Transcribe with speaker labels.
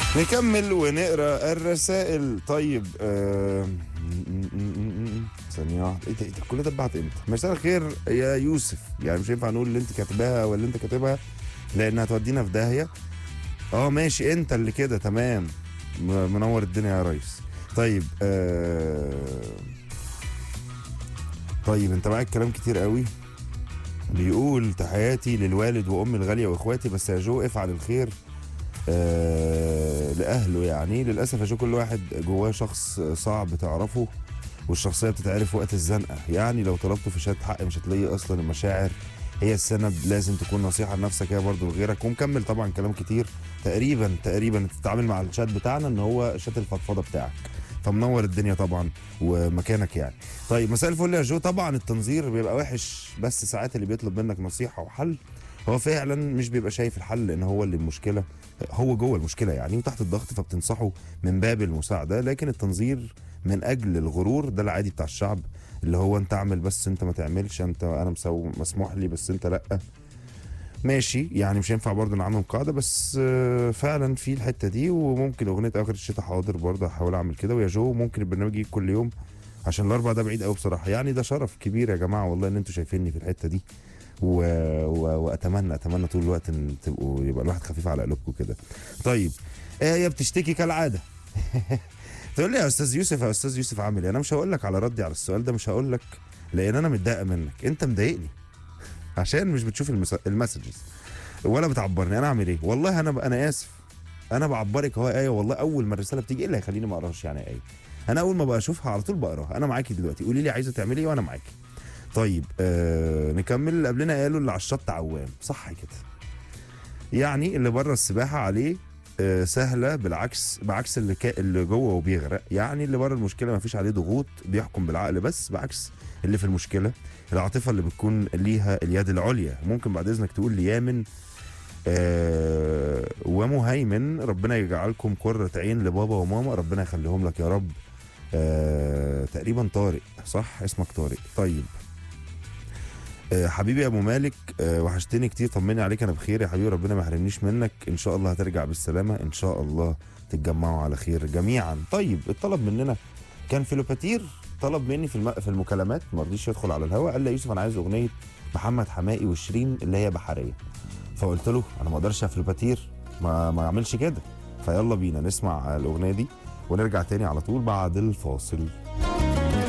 Speaker 1: نكمل ونقرا الرسائل طيب آه... ثانية واحدة ايه ده ايه ده كل ده اتبعت امتى؟ مساء الخير يا يوسف يعني مش هينفع نقول اللي انت كاتباها ولا انت كاتبها لان هتودينا في داهية اه ماشي انت اللي كده تمام م- منور الدنيا يا ريس طيب آه... طيب انت معاك كلام كتير قوي بيقول تحياتي للوالد وامي الغاليه واخواتي بس يا جو افعل الخير آه لاهله يعني للاسف يا جو كل واحد جواه شخص صعب تعرفه والشخصيه بتتعرف وقت الزنقه يعني لو طلبته في شهاده حق مش هتلاقي اصلا المشاعر هي السند لازم تكون نصيحه لنفسك هي برضه لغيرك ومكمل طبعا كلام كتير تقريبا تقريبا تتعامل مع الشات بتاعنا ان هو شات الفضفضه بتاعك فمنور الدنيا طبعا ومكانك يعني طيب مساء الفل يا جو طبعا التنظير بيبقى وحش بس ساعات اللي بيطلب منك نصيحه وحل هو فعلا مش بيبقى شايف الحل لان هو اللي المشكله هو جوه المشكله يعني وتحت الضغط فبتنصحه من باب المساعده لكن التنظير من اجل الغرور ده العادي بتاع الشعب اللي هو انت اعمل بس انت ما تعملش انت انا مسو مسموح لي بس انت لا ماشي يعني مش هينفع برضه نعمم قاعده بس آه، فعلا في الحته دي وممكن اغنيه اخر الشتاء حاضر برضه هحاول اعمل كده ويا جو ممكن البرنامج يجي كل يوم عشان الاربع ده بعيد قوي بصراحه يعني ده شرف كبير يا جماعه والله ان انتوا شايفيني في الحته دي و... و... واتمنى اتمنى طول الوقت ان تبقوا يبقى الواحد خفيف على قلوبكم كده طيب هي بتشتكي كالعاده تقول لي يا استاذ يوسف يا استاذ يوسف عامل ايه انا مش هقول لك على ردي على السؤال ده مش هقول لك لان انا متضايقه منك انت مضايقني عشان مش بتشوف المس... المسجز ولا بتعبرني انا اعمل ايه والله انا ب... انا اسف انا بعبرك اهو ايه والله اول ما الرساله بتيجي ايه اللي هيخليني ما اقراش يعني ايه انا اول ما بقى اشوفها على طول بقراها انا معاكي دلوقتي قولي لي عايزه تعملي ايه وانا معاكي طيب آه نكمل اللي قبلنا قالوا اللي على الشط عوام صح كده يعني اللي بره السباحه عليه آه سهله بالعكس بعكس اللي كا اللي جوه وبيغرق يعني اللي بره المشكله ما فيش عليه ضغوط بيحكم بالعقل بس بعكس اللي في المشكله العاطفه اللي بتكون ليها اليد العليا ممكن بعد اذنك تقول لي يامن آه ومهيمن ربنا يجعلكم قرة عين لبابا وماما ربنا يخليهم لك يا رب آه تقريبا طارق صح اسمك طارق طيب آه حبيبي يا ابو مالك آه وحشتني كتير طمني عليك انا بخير يا حبيبي ربنا ما يحرمنيش منك ان شاء الله هترجع بالسلامه ان شاء الله تتجمعوا على خير جميعا طيب الطلب مننا كان فيلوباتير طلب مني في الم... في المكالمات ما رضيش يدخل على الهواء قال لي يا يوسف انا عايز اغنيه محمد حمائي وشيرين اللي هي بحريه فقلت له انا ما اقدرش يا فيلوباتير ما ما اعملش كده فيلا بينا نسمع الاغنيه دي ونرجع تاني على طول بعد الفاصل